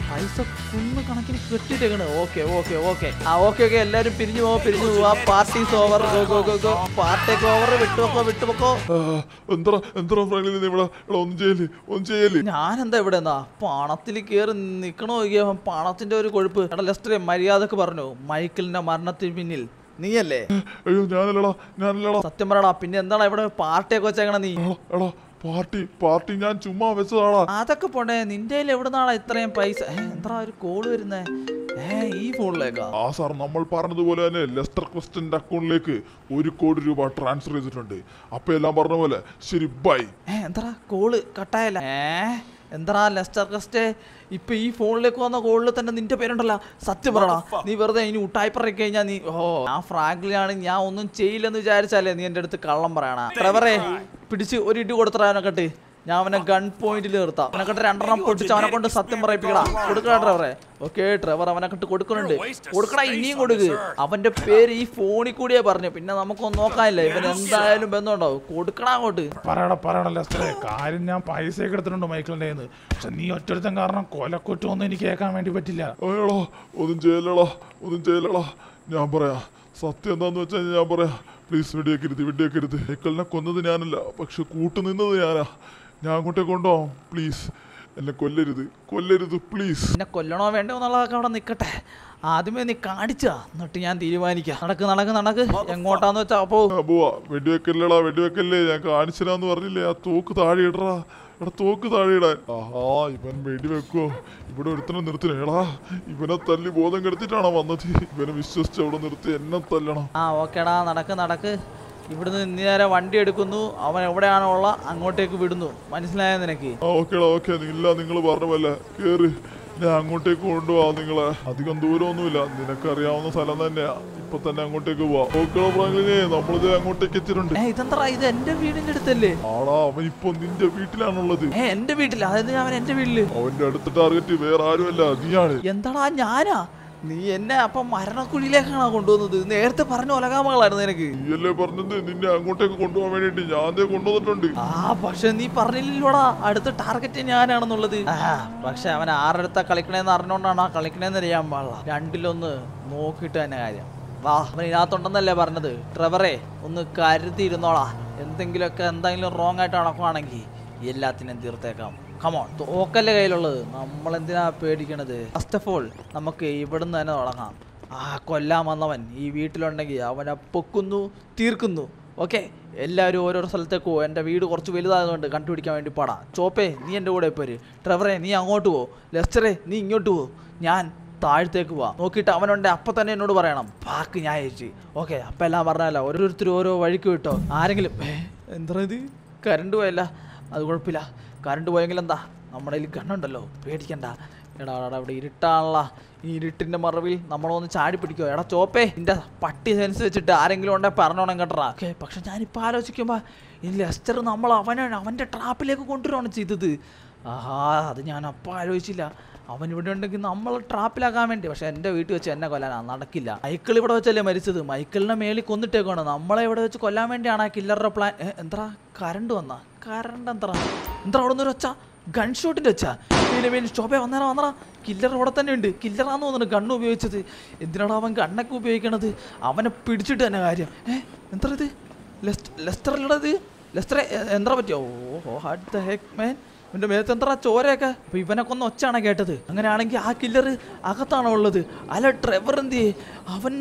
പൈസ കുന്ന് കണക്കിന് കെട്ടിട്ടേക്കണ് ഓക്കെ ഓക്കെ ഓക്കെ ആ ഓക്കെ ഓക്കെ എല്ലാരും പിരിഞ്ഞു പോവാ പിരിഞ്ഞു പോവാ party's over go go go go പാർട്ടിക്ക് ഓവർ വിട്ടുവെക്കോ വിട്ടുവെക്കോ എന്താ എന്താ ഫ്രാങ്ക്ലിൻ നീ ഇവിടെ ഇവിടെ ഒന്നും ചെയ്യല് ഒന്നും ചെയ്യല് ഞാനെന്താ ഇവിടെ എന്നാ പണത്തിൽ കയറി നിക്കണോ നോക്കിയ പണത്തിന്റെ ഒരു കൊഴുപ്പ് എടാ ലെസ്റ്ററെ മര്യാദക്ക് പറഞ്ഞു മൈക്കിളിന്റെ മരണത്തിന് പിന്നിൽ നീയല്ലേ അയ്യോ ഞാനല്ലടാ ഞാനല്ലടാ സത്യം പറയടാ പിന്നെ എന്താണ് ഇവിടെ പാർട്ടിയൊക്കെ വെച്ചേക്കണ നീ എടാ എടാ പാർട്ടി പാർട്ടി ഞാൻ ചുമ്മാ വെച്ചതാടാ അതൊക്കെ പോട്ടെ നിന്റെ കയ്യിൽ എവിടെ നിന്നാണ് ഇത്രയും പൈസ ഏ, എന്താ ഒരു കോള് വരുന്നേ ഏ ഈ ഫോണിലേക്കാ ആ സാർ നമ്മൾ പറഞ്ഞതുപോലെ തന്നെ ലെസ്റ്റർ ക്രിസ്റ്റന്റെ അക്കൗണ്ടിലേക്ക് ഒരു കോടി രൂപ ട്രാൻസ്ഫർ ചെയ്തിട്ടുണ്ട് അപ്പൊ എല്ലാം പറഞ്ഞ പോലെ ശരി ബൈ ഏ എന്താ കോള് കട്ടായല്ല ഏ എന്താ ലെസ്റ്റർ കസ്റ്റേ ഇപ്പൊ ഈ ഫോണിലേക്ക് വന്ന കോളിൽ തന്നെ നിന്റെ പേരുണ്ടല്ലോ സത്യം പറയടാ നീ വെറുതെ ഇനി ഉട്ടായി പറയി കഴിഞ്ഞാൽ നീ ഓ ഞാൻ ഫ്രാങ്ക്ലിയാണ് ഞാൻ ഒന്നും ചെയ്യില്ലെന്ന് വിചാരിച്ചാലേ നീ എൻ്റെ അടുത്ത് കള്ളം പറയണ ട്രെവറെ പിടിച്ച് ഒരു ഇടി കൊടുത്തറാനൊക്കെ ഞാൻ അവനെ ഗൺ പോയിന്റിൽ നിർത്താം അവനെ കണ്ട് രണ്ടെണ്ണം പൊട്ടിച്ച് അവനെ കൊണ്ട് സത്യം പറയിപ്പിക്കടാ കൊടുക്കടാ ട്രെവറെ ഓക്കെ ട്രെവർ അവനെ കണ്ട് കൊടുക്കുന്നുണ്ട് കൊടുക്കടാ ഇനിയും കൊടുക്ക് അവന്റെ പേര് ഈ ഫോണിൽ കൂടിയാ പറഞ്ഞു പിന്നെ നമുക്കൊന്നും നോക്കാനില്ല ഇവൻ എന്തായാലും ബന്ധമുണ്ടാവും കൊടുക്കടാ അങ്ങോട്ട് പറയടാ പറയടാ ലെസ്റ്ററെ കാര്യം ഞാൻ പൈസയൊക്കെ എടുത്തിട്ടുണ്ട് മൈക്കിളിന്റെ കയ്യിൽ നിന്ന് പക്ഷെ നീ ഒറ്റടുത്തം കാരണം കൊലക്കുറ്റമൊന്നും എനിക്ക് കേൾക്കാൻ വേണ്ടി പറ്റില്ല അയ്യടാ ഒന്നും ചെയ്യലടാ ഒന്നും ചെയ്യലടാ ഞാൻ പറയാം സത്യം എന്താന്ന് വെച്ചാൽ ഞാൻ പറയാം പ്ലീസ് വെടിയേക്കരുത് വെടിയേക്കരുത് മൈക്കിളിനെ കൊന്നത് ഞാനല്ല പക്ഷെ കൂട്ടു നിന്നത് ഞാനാ ഞാൻ അങ്ങോട്ടേ കൊണ്ടുപോകാം പ്ലീസ് എന്നെ കൊല്ലരുത് കൊല്ലരുത് പ്ലീസ് എന്നെ കൊല്ലണോ വേണ്ടോ എന്നുള്ളതൊക്കെ അവിടെ നിൽക്കട്ടെ ആദ്യമേ നീ കാണിച്ചാ എന്നിട്ട് ഞാൻ തീരുമാനിക്കാം നടക്ക് നടക്ക് നടക്ക് എങ്ങോട്ടാന്ന് വെച്ചാ അപ്പോ ആ പോവാ വെടിവെക്കല്ലടാ വെടിവെക്കല്ലേ ഞാൻ കാണിച്ചിരാന്ന് പറഞ്ഞില്ലേ ആ തോക്ക് താഴെ ഇടറാ എടാ തോക്ക് താഴെ ഇടാൻ ആഹാ ഇവൻ വെടിവെക്കോ ഇവിടെ ഒരുത്തനെ നിർത്തണേടാ ഇവനെ തല്ലി ബോധം കെടുത്തിട്ടാണോ വന്നത് ഇവനെ വിശ്വസിച്ച് അവിടെ നിർത്തി എന്നെ തല്ലണം ആ ഓക്കേടാ നടക്ക് നടക്ക് ഇവിടുന്ന് നേരെ വണ്ടി എടുക്കുന്നു അവൻ എവിടെയാണോ ഉള്ള അങ്ങോട്ടേക്ക് വിടുന്നു മനസ്സിലായോ നിനക്ക് ആ ഓക്കേടാ ഓക്കെ ഇല്ല നിങ്ങൾ പറഞ്ഞ പോലെ കേറ് ഞാൻ അങ്ങോട്ടേക്ക് കൊണ്ടുപോവാ നിങ്ങളെ അധികം ദൂരമൊന്നുമില്ല നിനക്കറിയാവുന്ന സ്ഥലം തന്നെയാ ഇപ്പൊ തന്നെ അങ്ങോട്ടേക്ക് പോവാ ഓക്കേടാ ഫ്രാങ്ക്ലിനെ നമ്മളിത് അങ്ങോട്ടേക്ക് എത്തിയിട്ടുണ്ട് ഏ ഇതെന്താ ഇത് എന്റെ വീടിന്റെ അടുത്തല്ലേ ആടാ അവൻ ഇപ്പൊ നിന്റെ വീട്ടിലാണുള്ളത് ഏ എന്റെ വീട്ടിൽ അതായത് അവൻ എന്റെ വീട്ടില് അവന്റെ അടുത്ത ടാർഗറ്റ് വേറെ ആരുമല്ല നീയാണ് എന്താടാ ഞാനാ നീ എന്നെ അപ്പം മരണക്കുഴിയിലേക്കാണോ കൊണ്ടുവന്നത് നേരത്തെ പറഞ്ഞ ഒലകാമകളായിരുന്നു നിനക്ക് നീയല്ലേ പറഞ്ഞത് നിന്നെ അങ്ങോട്ടേക്ക് കൊണ്ടുപോകാൻ വേണ്ടിട്ട് ഞാൻ ദേ കൊണ്ടുവന്നിട്ടുണ്ട് ആ പക്ഷെ നീ പറഞ്ഞില്ലല്ലോടാ അടുത്ത ടാർഗറ്റ് ഞാനാണെന്നുള്ളത് ആ പക്ഷെ അവൻ ആറടുത്ത കളിക്കണേന്ന് അറിഞ്ഞോണ്ടാണ് ആ കളിക്കണേന്ന് അറിയാൻ പാടില്ല രണ്ടിലൊന്ന് നോക്കിയിട്ട് തന്നെ കാര്യം വാ അവൻ ഇതിനകത്തുണ്ടെന്നല്ലേ പറഞ്ഞത് ട്രെവറെ ഒന്ന് കരുതിയിരുന്നോളാ എന്തെങ്കിലുമൊക്കെ എന്തെങ്കിലും റോങ് ആയിട്ട് നടക്കുവാണെങ്കിൽ എല്ലാത്തിനും തീർത്തേക്കാം കമോൺ തോക്കല്ലേ കയ്യിലുള്ളത് നമ്മൾ എന്തിനാ പേടിക്കണത് ഫസ്റ്റ് ഓഫ് ഓൾ നമുക്ക് ഇവിടുന്ന് തന്നെ തുടങ്ങാം ആ കൊല്ലാൻ വന്നവൻ ഈ വീട്ടിലുണ്ടെങ്കിൽ അവനെ പൊക്കുന്നു തീർക്കുന്നു ഓക്കെ എല്ലാവരും ഓരോരോ സ്ഥലത്തേക്ക് പോകും എൻ്റെ വീട് കുറച്ച് വലുതായതുകൊണ്ട് കണ്ടുപിടിക്കാൻ വേണ്ടി പാടാം ചോപ്പേ നീ എൻ്റെ കൂടെ പോര് ട്രെവറെ നീ അങ്ങോട്ട് പോ ലെസ്റ്ററെ നീ ഇങ്ങോട്ട് പോ ഞാൻ താഴത്തേക്ക് പോവാം നോക്കിയിട്ട് അവനുണ്ട് അപ്പം തന്നെ എന്നോട് പറയണം പാക്ക് ഞാൻ അയച്ചു ഓക്കെ അപ്പം എല്ലാം പറഞ്ഞല്ലോ ഓരോരുത്തരും ഓരോ വഴിക്ക് വിട്ടോ ആരെങ്കിലും ഏ, എന്താ ഇത് കറണ്ട് പോയല്ല അത് കുഴപ്പമില്ല കറണ്ട് പോയെങ്കിൽ എന്താ നമ്മുടെ കയ്യിൽ ഗണ്ണുണ്ടല്ലോ പേടിക്കണ്ട എടാ എടാ ഇവിടെ ഇരുട്ടാണല്ല ഈ ഇരുട്ടിന്റെ മറവിൽ നമ്മളൊന്ന് ചാടി പിടിക്കോ എടാ ചോപ്പേ നിന്റെ പട്ടി സെൻസ് വെച്ചിട്ട് ആരെങ്കിലും ഉണ്ടെ പറഞ്ഞോണം കേട്ടറാ ഓക്കെ പക്ഷെ ഞാനിപ്പോൾ ആലോചിക്കുമ്പോ ഈ ലെസ്റ്റർ നമ്മൾ അവനെ അവന്റെ ട്രാപ്പിലേക്ക് കൊണ്ടുവരുവാണ് ചെയ്തത് ആഹാ അത് ഞാൻ അപ്പോൾ ആലോചിച്ചില്ല അവൻ ഇവിടെ ഉണ്ടെങ്കിൽ നമ്മൾ ട്രാപ്പിലാക്കാൻ വേണ്ടി പക്ഷെ എൻ്റെ വീട്ടിൽ വെച്ച് എന്നെ കൊല്ലാനാ നടക്കില്ല മൈക്കിൾ ഇവിടെ വെച്ചല്ലേ മരിച്ചത് മൈക്കിളിനെ മേളിൽ കൊന്നിട്ടേക്കാണ് നമ്മളെ ഇവിടെ വെച്ച് കൊല്ലാൻ വേണ്ടിയാണ് ആ കില്ലറുടെ പ്ലാൻ എന്താ കറണ്ട് വന്നാ കറണ്ട് എന്താ എന്താ അവിടെ നിന്ന് ഒച്ച ഗൺ ഷോട്ടിന്റെ വെച്ചാ പിന്നെ പിന്നെ സ്റ്റോപ്പേ വന്നേരാ വന്നറാ കില്ലർ ഇവിടെ തന്നെ ഉണ്ട് കില്ലറാന്ന് തോന്നുന്നു ഗണ്ണ് ഉപയോഗിച്ചത് എന്തിനാണ് അവൻ ഗണ്ണൊക്കെ ഉപയോഗിക്കണത് അവനെ പിടിച്ചിട്ട് തന്നെ കാര്യം ഏ എന്താ ഇത് ലെസ്റ്റർ ഇത് ലെസ്റ്ററെ എന്താ പറ്റിയോ oh what the heck man ഇവന്റെ മേത്ത് എന്താ ചോരയൊക്കെ അപ്പൊ ഇവനെ കൊന്ന ഒച്ചാണ് കേട്ടത് അങ്ങനെയാണെങ്കിൽ ആ കില്ലർ അകത്താണോ ഉള്ളത് അല്ല ട്രെവർ എന്ത് ചെയ്യേ? അവൻ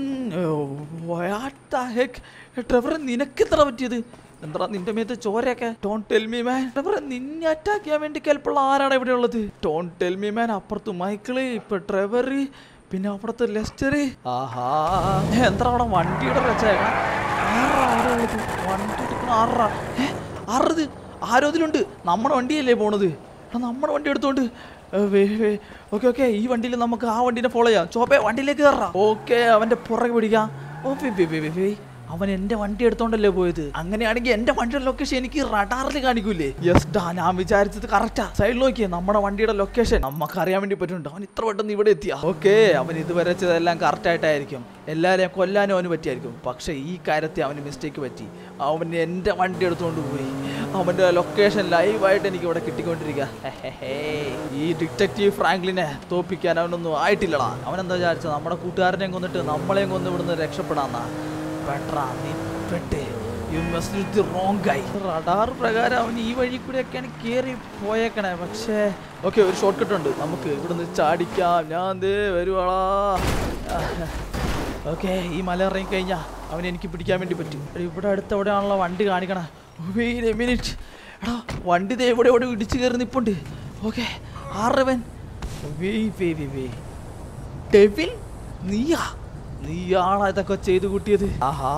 ഹെക്ക് ട്രെവർ നിനക്ക് എത്ര പറ്റിയത് എന്താ നിന്റെ മേത്ത് ചോരയൊക്കെ ടോൺ ടെൽ മീ മാൻ ട്രെവർ നിന്നെ അറ്റാക്ക് ചെയ്യാൻ വേണ്ടി കെൽപ്പുള്ള ആരാണ് ഇവിടെ ഉള്ളത് ടോൺ ടെൽ മീ മാൻ അപ്പുറത്ത് മൈക്കിള് ഇപ്പൊ ട്രെവർ പിന്നെ അപ്പുറത്ത് ലെസ്റ്റർ ആഹാ എന്താ അവിടെ വണ്ടിയുടെ വെച്ചേക്കാം ആറാ അവിടെ ഉള്ളത് വണ്ടി എടുക്കണ ആറാ ഏ ആറത് ആരോ ഇതിലുണ്ട് നമ്മുടെ വണ്ടിയല്ലേ പോണത് എടാ നമ്മുടെ വണ്ടി എടുത്തോണ്ട് ഓക്കെ ഓക്കെ ഈ വണ്ടിയിൽ നമുക്ക് ആ വണ്ടീനെ ഫോളോ ചെയ്യാം ചോപ്പേ വണ്ടിയിലേക്ക് കയറാം ഓക്കെ അവന്റെ പുറകെ പിടിക്കാം ഓ വേ, വേ, വേ, വേ, വേ. അവൻ എന്റെ വണ്ടി എടുത്തോണ്ടല്ലേ പോയത് അങ്ങനെയാണെങ്കിൽ എന്റെ വണ്ടിയുടെ ലൊക്കേഷൻ എനിക്ക് റഡാറിൽ കാണിക്കൂലേ യെസ് ഡാ ഞാൻ വിചാരിച്ചത് കറക്റ്റാ സൈഡിൽ നോക്കിയേ നമ്മുടെ വണ്ടിയുടെ ലൊക്കേഷൻ നമുക്ക് അറിയാൻ വേണ്ടി പറ്റുന്നുണ്ട് അവൻ ഇത്ര പെട്ടെന്ന് ഇവിടെ എത്തിയ ഓക്കെ അവൻ ഇതുവരെ ചെയ്തതെല്ലാം കറക്റ്റ് ആയിട്ടായിരിക്കും എല്ലാവരെയും കൊല്ലാനും അവന് പറ്റിയായിരിക്കും പക്ഷെ ഈ കാര്യത്തിൽ അവന് മിസ്റ്റേക്ക് പറ്റി അവൻ എൻ്റെ വണ്ടി എടുത്തുകൊണ്ട് പോയി അവൻ്റെ ലൊക്കേഷൻ ലൈവായിട്ട് എനിക്ക് ഇവിടെ കിട്ടിക്കൊണ്ടിരിക്കുക ഈ ഡിറ്റക്റ്റീവ് ഫ്രാങ്ക്ലിനെ തോപ്പിക്കാൻ അവനൊന്നും ആയിട്ടില്ലടാ അവനെന്താ വിചാരിച്ചത് നമ്മുടെ കൂട്ടുകാരനെയും കൊന്നിട്ട് നമ്മളെയും കൊന്ന് ഇവിടുന്ന് രക്ഷപ്പെടാന്നാ പെട്രാ നീ പെട്ട് you must the wrong guy radar പ്രകാരം അവൻ ഈ വഴി കൂടെയൊക്കെയാണ് കയറി പോയേക്കണേ പക്ഷേ ഓക്കെ ഒരു ഷോർട്ട് കട്ട് ഉണ്ട് നമുക്ക് ഇവിടുന്ന് ചാടിക്കാം ഞാൻ ദേ വരുവാളാ ഓക്കെ ഈ മല ഇറങ്ങി കഴിഞ്ഞാൽ അവനെ എനിക്ക് പിടിക്കാൻ വേണ്ടി പറ്റും എടാ, ഇവിടെ അടുത്ത് എവിടെയാണല്ലോ വണ്ടി കാണിക്കണേ വെയിറ്റ് മിനിറ്റ് എടാ വണ്ടി ദേ എവിടെ എവിടെ ഇടിച്ച് കയറി നിപ്പുണ്ട് ഓക്കെ ആറവൻ വേ വേ വേ വേ ഡെവിൽ നീയാ നീയാണോ ഇതൊക്കെ ചെയ്തു കൂട്ടിയത് ആഹാ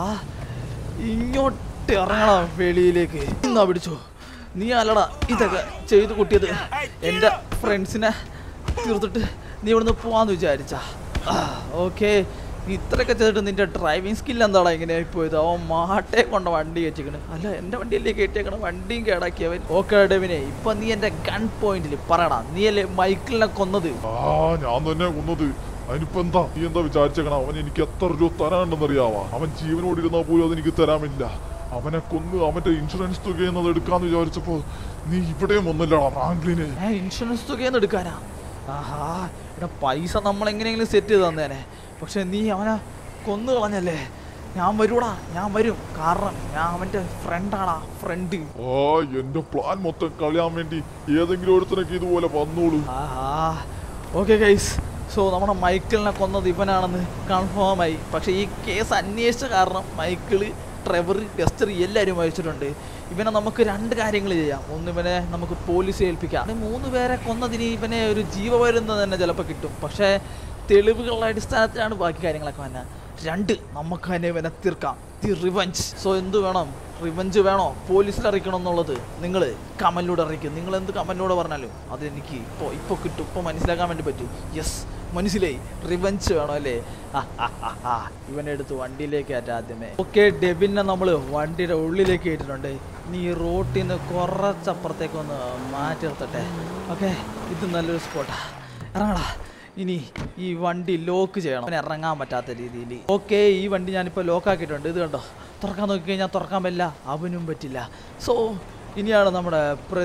ഇങ്ങോട്ട് ഇറങ്ങണം വെളിയിലേക്ക് എന്നാ പിടിച്ചോ നീ അല്ലടാ ഇതൊക്കെ ചെയ്തു കൂട്ടിയത് എൻ്റെ ഫ്രണ്ട്സിനെ തീർത്തിട്ട് നീ ഇവിടുന്ന് പോവാന്ന് വിചാരിച്ചാ ഓക്കെ ഇത്രയൊക്കെ ചെയ്തിട്ട് നിന്റെ ഡ്രൈവിംഗ് സ്കിൽ എന്താടാ ഇങ്ങനെ പോയത് അവൻ മാട്ടെ കൊണ്ട് വണ്ടി കയറ്റിക്കണ് അല്ല എൻ്റെ വണ്ടിയല്ലേ കയറ്റിയേക്കണ വണ്ടിയും കേടാക്കിയവൻ ഓക്കെ ഡെവിനെ ഇപ്പൊ നീ എൻ്റെ ഗൺ പോയിന്റിൽ പറയടാ നീയല്ലേ മൈക്കിളിനെ കൊന്നത് ആ ഞാൻ തന്നെ കൊന്നത് അതിനിപ്പോ എന്താ നീ എന്താ വിചാരിച്ചേക്കണം അവൻ എനിക്ക് എത്ര രൂപ തരാനുണ്ടെന്നറിയാവാ അവൻ ജീവനോട് ഇരുന്നാ പോലും അതെനിക്ക് തരാമില്ല അവനെ കൊന്ന് അവന്റെ ഇൻഷുറൻസ് തുക എന്നത് എടുക്കാന്ന് വിചാരിച്ചപ്പോ നീ ഇവിടെയും ഒന്നല്ലടാ ഫ്രാങ്ക്ലിനെ ഏ ഇൻഷുറൻസ് തുകയെന്ന് എടുക്കാനാ ആഹാ എടാ പൈസ നമ്മൾ എങ്ങനെയെങ്കിലും സെറ്റ് ചെയ്ത് തന്നേനെ പക്ഷെ നീ അവനെ കൊന്നു കളഞ്ഞല്ലേ ഞാൻ വരൂടാ ഞാൻ വരും കാരണം ഞാൻ അവൻ്റെ ഫ്രണ്ടാടാ ഫ്രണ്ട് ആ എന്റെ പ്ലാൻ മൊത്തം കളയാൻ വേണ്ടി ഏതെങ്കിലും ഒരുത്തനൊക്കെ ഇതുപോലെ വന്നോളൂ ആഹാ ഓക്കെ ഗൈസ് സോ നമ്മുടെ മൈക്കിളിനെ കൊന്നത് ഇവനാണെന്ന് കൺഫേം ആയി പക്ഷേ ഈ കേസ് അന്വേഷിച്ച കാരണം മൈക്കിള് ട്രെവർ ഡെസ്റ്റർ എല്ലാവരും മരിച്ചിട്ടുണ്ട് ഇവനെ നമുക്ക് രണ്ട് കാര്യങ്ങൾ ചെയ്യാം ഒന്ന് ഇവനെ നമുക്ക് പോലീസ് ഏൽപ്പിക്കാം പിന്നെ മൂന്ന് പേരെ കൊന്നതിന് ഇവനെ ഒരു ജീവപര്യന്തം തന്നെ ചിലപ്പോൾ കിട്ടും പക്ഷേ തെളിവുകളുടെ അടിസ്ഥാനത്തിലാണ് ബാക്കി കാര്യങ്ങളൊക്കെ വന്നെ രണ്ട് നമുക്ക് തന്നെ ഇവനെ തീർക്കാം ദി റിവഞ്ച് സോ എന്ത് വേണം റിവഞ്ച് വേണോ പോലീസിൽ അറിയിക്കണം എന്നുള്ളത് നിങ്ങൾ കമലിലൂടെ അറിയിക്കും നിങ്ങൾ എന്ത് കമലിലൂടെ പറഞ്ഞാലും അത് എനിക്ക് ഇപ്പോൾ ഇപ്പോൾ കിട്ടും ഇപ്പോൾ മനസ്സിലാക്കാൻ വേണ്ടി പറ്റും യെസ് മനസ്സിലായി റിവഞ്ച് വേണോ അല്ലേ ആ, ആ, ആ, ആ. ഇവനെ എടുത്ത് വണ്ടിയിലേക്ക് കയറ്റാം ആദ്യമേ ഓക്കെ ഡെബിനെ നമ്മൾ വണ്ടിയുടെ ഉള്ളിലേക്ക് കയറ്റിട്ടുണ്ട് ഇനി ഈ റോട്ടിൽ നിന്ന് കുറച്ചപ്പുറത്തേക്ക് ഒന്ന് മാറ്റി നിർത്തട്ടെ ഓക്കെ ഇത് നല്ലൊരു സ്പോട്ടാ ഇറങ്ങടാ ഇനി ഈ വണ്ടി ലോക്ക് ചെയ്യണം അവന് ഇറങ്ങാൻ പറ്റാത്ത രീതിയിൽ ഓക്കെ ഈ വണ്ടി ഞാനിപ്പോൾ ലോക്ക് ആക്കിയിട്ടുണ്ട് ഇത് കണ്ടോ തുറക്കാൻ നോക്കി കഴിഞ്ഞാൽ തുറക്കാൻ പറ്റില്ല അവനും പറ്റില്ല സോ ഇനിയാണ് നമ്മുടെ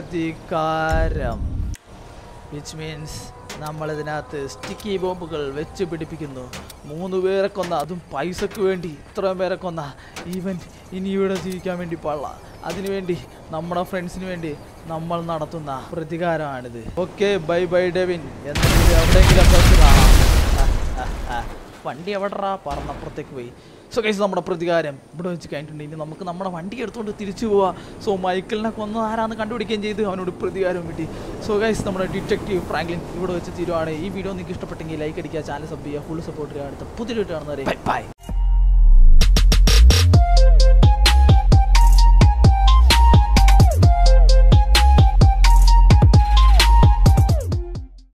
പ്രതികാരം വിച്ച് മീൻസ് നമ്മൾ ഇതിനകത്ത് സ്റ്റിക്കി ബോംബുകൾ വെച്ച് പിടിപ്പിക്കുന്നു മൂന്ന് പേരെ കൊന്ന അതും പൈസക്ക് വേണ്ടി ഇത്രയും പേരെ കൊന്ന ഈവൻ ഇനി ഇവിടെ ജീവിക്കാൻ വേണ്ടി പാടില്ല അതിനുവേണ്ടി നമ്മുടെ ഫ്രണ്ട്സിന് വേണ്ടി നമ്മൾ നടത്തുന്ന പ്രതികാരമാണിത് ഓക്കെ ബൈ ബൈ ഡെവിൻ എന്തെങ്കിലും എവിടെയെങ്കിലും അപ്പുറത്ത് കാണാം ആ, ആ, ആ. വണ്ടി എവിടെറാ പറന്നപ്പുറത്തേക്ക് പോയി സോ ഗൈസ് നമ്മുടെ പ്രതികാരം ഇവിടെ വെച്ച് കഴിഞ്ഞിട്ടുണ്ട് ഇനി നമുക്ക് നമ്മുടെ വണ്ടി എടുത്തുകൊണ്ട് തിരിച്ചു പോവാ സോ മൈക്കിളിനെ കൊന്ന ആരാന്ന് കണ്ടുപിടിക്കുകയും ചെയ്ത് അവനോട് പ്രതികാരം കിട്ടി സോ ഗൈസ് നമ്മുടെ ഡിറ്റക്റ്റീവ് ഫ്രാങ്ക്ലിൻ ഇവിടെ വെച്ച് തീരുവാണ് ഈ വീഡിയോ നിങ്ങൾക്ക് ഇഷ്ടപ്പെട്ടെങ്കിൽ ലൈക്ക് അടിക്കുക ചാനൽ സബ് ചെയ്യുക ഫുൾ സപ്പോർട്ട് ചെയ്യുക അടുത്ത പുതിയ വീഡിയോ കാണുന്നവരെ ബൈ ബൈ